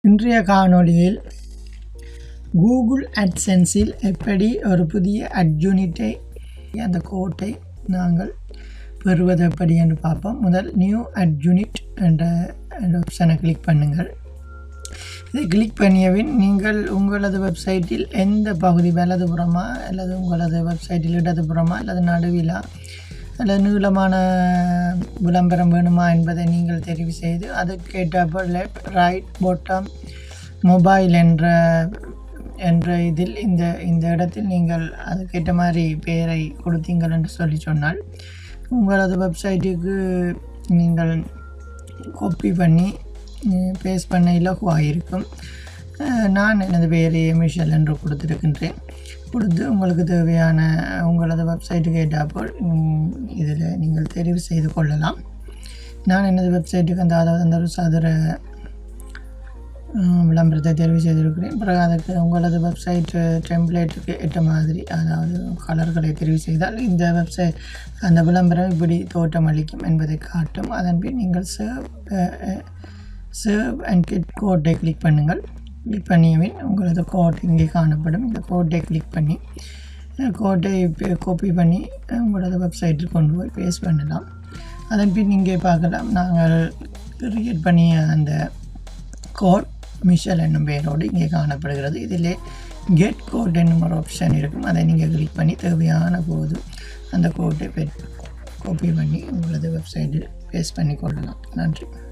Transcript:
இன்றைய காணொளியில் கூகுள் அட்சென்ஸில் எப்படி ஒரு புதிய அட்யூனிட்டை அந்த கோட்டை நாங்கள் பெறுவது எப்படி என்று பார்ப்போம் முதல் நியூ அட்யூனிட் என்ற ஆப்ஷனை கிளிக் பண்ணுங்கள் இதை கிளிக் பண்ணியபின் நீங்கள் உங்களது வெப்சைட்டில் எந்த பகுதி வலதுபுறமா அல்லது உங்களது வெப்சைட்டில் இடதுபுறமா அல்லது நடுவிலா அல்லது நீளமான விளம்பரம் வேணுமா என்பதை நீங்கள் தெரிவு செய்து அதுக்கேற்றப்போ லெஃப்ட் ரைட் பாட்டம் மொபைல் என்ற என்ற இதில் இந்த இந்த இடத்தில் நீங்கள் அதுக்கேற்ற மாதிரி பெயரை கொடுத்தீங்கள் என்று சொல்லி சொன்னால் உங்களது வெப்சைட்டுக்கு நீங்கள் காப்பி பண்ணி பேஸ்ட் பண்ண இலகுவாக இருக்கும் அஹ் நான் எனது பெயரை மிஷல் என்று கொடுத்துருக்கின்றேன் கொடுத்து உங்களுக்கு தேவையான உங்களது வெப்சைட்டுக்கு ஏற்றாப்போல் இதில் நீங்கள் தெரிவு செய்து கொள்ளலாம் நான் எனது வெப்சைட்டுக்கு அந்த அதாவது அந்த ஒரு சதுர அஹ், விளம்பரத்தை தெரிவு செய்திருக்கிறேன் பிறகு அதுக்கு உங்களது வெப்சைட் டெம்ப்ளேட்டுக்கு ஏற்ற மாதிரி அதாவது கலர்களை தெரிவு செய்தால் இந்த வெப்சைட் அந்த விளம்பரம் இப்படி தோற்றம் அளிக்கும் என்பதை காட்டும் அதன் பின் நீங்கள் சேவ் சேவ் அண்ட் கெட் கோட்டை கிளிக் பண்ணுங்கள் கிளிக் பண்ணியபின் உங்களது கோட் இங்கே காணப்படும் இந்த கோட்டை கிளிக் பண்ணி கோட்டை காப்பி பண்ணி உங்களது வெப்சைட்டில் கொண்டு போய் பேஸ்ட் பண்ணலாம் அதன் பின் இங்கே பார்க்கலாம் நாங்கள் கிரியேட் பண்ணிய அந்த கோட் மிஷல் என்னும் பெயரோடு இங்கே காணப்படுகிறது இதிலே கெட் கோட் என்னும் ஒரு ஆப்ஷன் இருக்கும் அதை நீங்கள் கிளிக் பண்ணி தேவையான போது அந்த கோட்டை காப்பி பண்ணி உங்களது வெப்சைட்டில் பேஸ்ட் பண்ணி கொள்ளலாம் நன்றி